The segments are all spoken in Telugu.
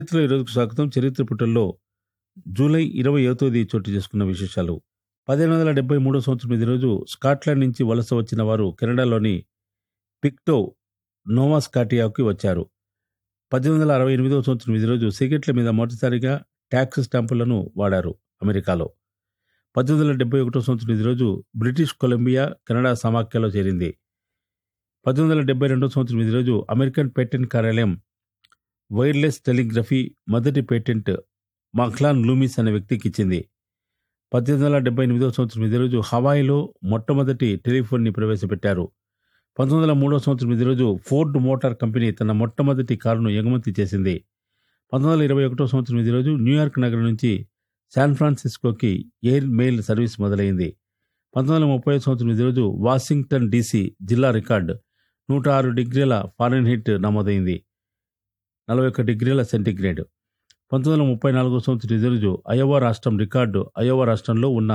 చరిత్ర ఈరోజుకు స్వాగతం చరిత్ర పుటల్లో జూలై ఇరవై తేదీ చోటు చేసుకున్న విశేషాలు పదిహేను వందల డెబ్బై మూడో సంవత్సరం ఇది రోజు స్కాట్లాండ్ నుంచి వలస వచ్చిన వారు కెనడాలోని పిక్టో నోవా స్కాటియాకి వచ్చారు పద్దెనిమిది వందల అరవై ఎనిమిదో సంవత్సరం ఇది రోజు సిగరెట్ల మీద మొదటిసారిగా ట్యాక్స్ స్టాంపులను వాడారు అమెరికాలో పద్దెనిమిది వందల డెబ్బై ఒకటో సంవత్సరం ఇది రోజు బ్రిటిష్ కొలంబియా కెనడా సమాఖ్యలో చేరింది పద్దెనిమిది వందల డెబ్బై రెండో సంవత్సరం ఇది రోజు అమెరికన్ పేటెంట్ కార్యాలయం వైర్లెస్ టెలిగ్రఫీ మొదటి పేటెంట్ మఖ్లాన్ లూమిస్ అనే వ్యక్తికి ఇచ్చింది పద్దెనిమిది వందల డెబ్బై ఎనిమిదో సంవత్సరం ఇదే రోజు హవాయిలో మొట్టమొదటి టెలిఫోన్ని ప్రవేశపెట్టారు పంతొమ్మిది వందల మూడో సంవత్సరం ఇదే రోజు ఫోర్డ్ మోటార్ కంపెనీ తన మొట్టమొదటి కారును ఎగుమతి చేసింది పంతొమ్మిది వందల ఇరవై ఒకటో సంవత్సరం ఇదే రోజు న్యూయార్క్ నగరం నుంచి శాన్ ఫ్రాన్సిస్కోకి ఎయిర్ మెయిల్ సర్వీస్ మొదలైంది పంతొమ్మిది వందల ముప్పై సంవత్సరం ఇదే రోజు వాషింగ్టన్ డీసీ జిల్లా రికార్డు నూట ఆరు డిగ్రీల ఫారెన్హీట్ నమోదైంది నలభై ఒక్క డిగ్రీల సెంటీగ్రేడ్ పంతొమ్మిది వందల ముప్పై నాలుగో సంవత్సరం ఇదే రోజు అయోవా రాష్ట్రం రికార్డు అయోవా రాష్ట్రంలో ఉన్న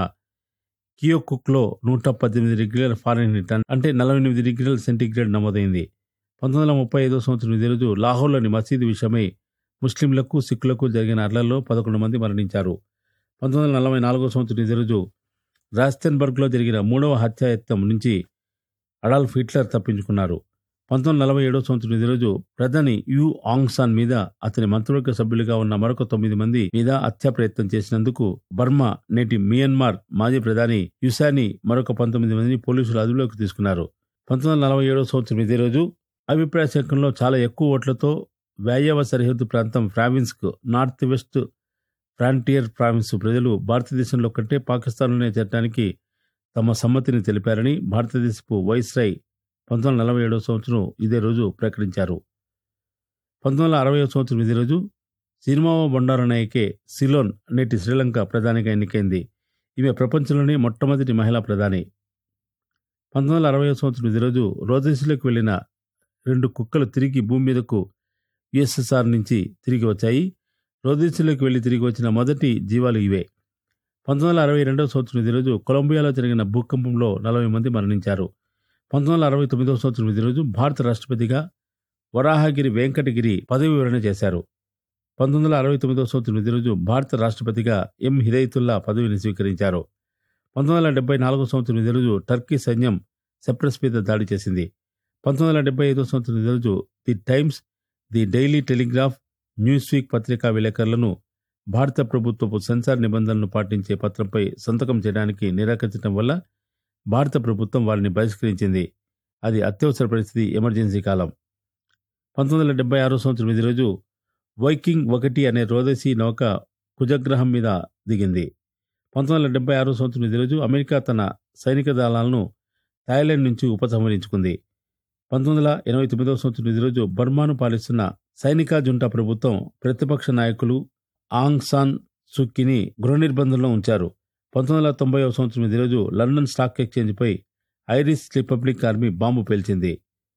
కియోకుక్లో నూట పద్దెనిమిది డిగ్రీల ఫారెన్హీట్ అంటే నలభై ఎనిమిది డిగ్రీల సెంటీగ్రేడ్ నమోదైంది పంతొమ్మిది వందల ముప్పై ఐదో సంవత్సరం ఇదే రోజు లాహోర్లోని మసీదు విషయమై ముస్లింలకు సిక్కులకు జరిగిన అర్లలో పదకొండు మంది మరణించారు పంతొమ్మిది వందల నలభై నాలుగో సంవత్సరం ఇదే రోజు రాస్తెన్బర్గ్లో జరిగిన మూడవ హత్యాయత్నం నుంచి అడాల్ఫ్ హిట్లర్ తప్పించుకున్నారు పంతొమ్మిది వందల నలభై ఏడో సంవత్సరం ఇదే రోజు ప్రధాని యు ఆంగ్ సాన్ మీద అతని మంత్రివర్గ సభ్యులుగా ఉన్న మరొక తొమ్మిది మంది మీద హత్యా ప్రయత్నం చేసినందుకు బర్మా నేటి మియన్మార్ మాజీ ప్రధాని యుసాని మరొక పంతొమ్మిది మందిని పోలీసులు అదుపులోకి తీసుకున్నారు పంతొమ్మిది వందల నలభై ఏడో సంవత్సరం ఇదే రోజు అభిప్రాయ సేకరణలో చాలా ఎక్కువ ఓట్లతో వ్యాయవ సరిహద్దు ప్రాంతం ప్రావిన్స్కు నార్త్ వెస్ట్ ఫ్రాంటియర్ ప్రావిన్స్ ప్రజలు భారతదేశంలో కంటే పాకిస్తాన్లోనే చేరడానికి తమ సమ్మతిని తెలిపారని భారతదేశపు వైస్రాయ్ పంతొమ్మిది వందల నలభై ఏడవ సంవత్సరం ఇదే రోజు ప్రకటించారు పంతొమ్మిది వందల అరవై సంవత్సరం ఇదే రోజు సినిమావ బండారనాయకే సిలోన్ నేటి శ్రీలంక ప్రధానిగా ఎన్నికైంది ఈమె ప్రపంచంలోనే మొట్టమొదటి మహిళా ప్రధాని పంతొమ్మిది వందల అరవై సంవత్సరం ఇదే రోజు రోదేశీలోకి వెళ్లిన రెండు కుక్కలు తిరిగి భూమి మీదకు యుఎస్ఎస్ఆర్ నుంచి తిరిగి వచ్చాయి రోదేశీలోకి వెళ్లి తిరిగి వచ్చిన మొదటి జీవాలు ఇవే పంతొమ్మిది వందల అరవై రెండవ సంవత్సరం ఇదే రోజు కొలంబియాలో జరిగిన భూకంపంలో నలభై మంది మరణించారు పంతొమ్మిది వందల అరవై తొమ్మిదవ సంవత్సరం ఇదే రోజు భారత రాష్ట్రపతిగా వరాహగిరి వెంకటగిరి పదవి వివరణ చేశారు పంతొమ్మిది వందల అరవై తొమ్మిదవ సంవత్సరం ఇదే రోజు భారత రాష్ట్రపతిగా ఎం హిదయతుల్లా పదవిని స్వీకరించారు పంతొమ్మిది వందల డెబ్బై నాలుగో సంవత్సరం ఇదే రోజు టర్కీ సైన్యం సెప్రస్ మీద దాడి చేసింది పంతొమ్మిది వందల డెబ్బై ఐదో సంవత్సరం ఇదే రోజు the Times the Daily Telegraph Newsweek పత్రికా విలేకరులను భారత ప్రభుత్వపు సెన్సార్ నిబంధనలను పాటించే పత్రంపై సంతకం చేయడానికి నిరాకరించడం వల్ల భారత ప్రభుత్వం వారిని బహిష్కరించింది అది అత్యవసర పరిస్థితి ఎమర్జెన్సీ కాలం పంతొమ్మిది వందల డెబ్బై ఆరో సంవత్సరం ఇది రోజు వైకింగ్ ఒకటి అనే రోదసీ నౌక కుజగ్రహం మీద దిగింది పంతొమ్మిది వందల డెబ్బై ఆరో సంవత్సరం ఇది రోజు అమెరికా తన సైనిక దళాలను థాయిలాండ్ నుంచి ఉపసంహరించుకుంది పంతొమ్మిది వందల ఎనభై తొమ్మిదవ సంవత్సరం ఇది రోజు బర్మాను పాలిస్తున్న సైనిక జుంటా ప్రభుత్వం ప్రతిపక్ష నాయకులు ఆంగ్ సాన్ సుక్కిని గృహ నిర్బంధంలో ఉంచారు పంతొమ్మిది వందల తొంభై సంవత్సరం ఇది రోజు లండన్ స్టాక్ ఎక్స్చేంజ్పై ఐరిష్ రిపబ్లిక్ ఆర్మీ బాంబు పేల్చింది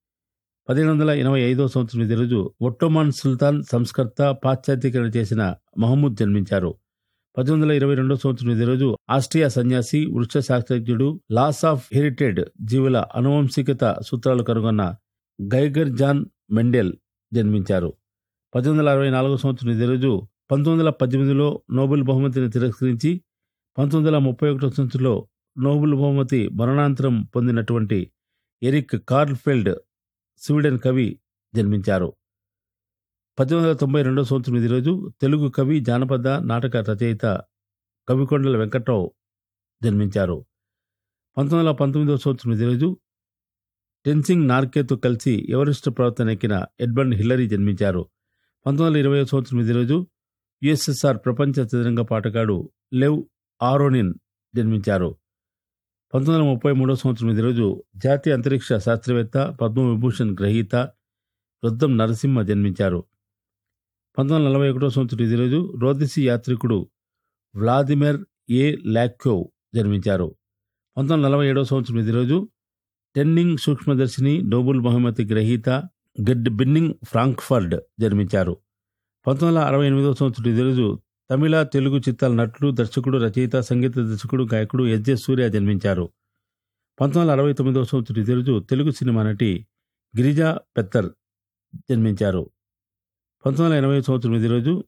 పదిహేను వందల ఎనభై ఐదో సంవత్సరం ఇది రోజు ఒట్టోమాన్ సుల్తాన్ సంస్కర్త పాశ్చాత్యీకరణ చేసిన మహమ్మద్ జన్మించారు పద్దెనిమిది వందల ఇరవై రెండో సంవత్సరం ఇదే రోజు ఆస్ట్రియా సన్యాసి వృక్ష శాస్త్రజ్ఞుడు లాస్ ఆఫ్ హెరిటెడ్ జీవుల అనువంశికత సూత్రాలు కనుగొన్న గైగర్ జాన్ మెండెల్ జన్మించారు పద్దెనిమిది వందల అరవై నాలుగో సంవత్సరం ఇదే రోజు పంతొమ్మిది వందల పద్దెనిమిదిలో నోబెల్ బహుమతిని తిరస్కరించి పంతొమ్మిది వందల ముప్పై ఒకటో సంవత్సరంలో నోబెల్ బహుమతి మరణాంతరం పొందినటువంటి ఎరిక్ కార్ల్ఫెల్డ్ స్వీడన్ కవి జన్మించారు పద్దెనిమిది వందల తొంభై రెండో సంవత్సరం ఇది రోజు తెలుగు కవి జానపద నాటక రచయిత కవికొండల వెంకట్రావు జన్మించారు పంతొమ్మిది వందల పంతొమ్మిదవ సంవత్సరం ఇది రోజు టెన్సింగ్ నార్కేతో కలిసి ఎవరెస్ట్ పర్వతం ఎక్కిన ఎడ్మండ్ హిల్లరీ జన్మించారు పంతొమ్మిది వందల ఇరవై సంవత్సరం ఇది రోజు యుఎస్ఎస్ఆర్ ప్రపంచ చదరంగ పాటగాడు లెవ్ ఆరోనిన్ జన్మించారు పంతొమ్మిది వందల ముప్పై మూడో సంవత్సరం ఇది రోజు జాతీయ అంతరిక్ష శాస్త్రవేత్త పద్మవిభూషణ్ గ్రహీత వృద్ధం నరసింహ జన్మించారు పంతొమ్మిది వందల నలభై ఒకటో సంవత్సరం ఇది రోజు రోదసి యాత్రికుడు వ్లాదిమిర్ ఏ లాక్యోవ్ జన్మించారు పంతొమ్మిది వందల నలభై ఏడవ సంవత్సరం ఇది రోజు టెన్నింగ్ సూక్ష్మదర్శిని నోబుల్ బహుమతి గ్రహీత గెడ్ బిన్నింగ్ ఫ్రాంక్ఫర్డ్ జన్మించారు పంతొమ్మిది వందల అరవై ఎనిమిదవ సంవత్సరం ఇది రోజు తమిళ తెలుగు చిత్రాల నటుడు దర్శకుడు రచయిత సంగీత దర్శకుడు గాయకుడు ఎస్ జె సూర్య జన్మించారు పంతొమ్మిది వందల అరవై తొమ్మిదవ సంవత్సరం ఇదే రోజు తెలుగు సినిమా నటి గిరిజా పెత్తర్ జన్మించారు పంతొమ్మిది వందల ఎనభై సంవత్సరం ఇదే రోజు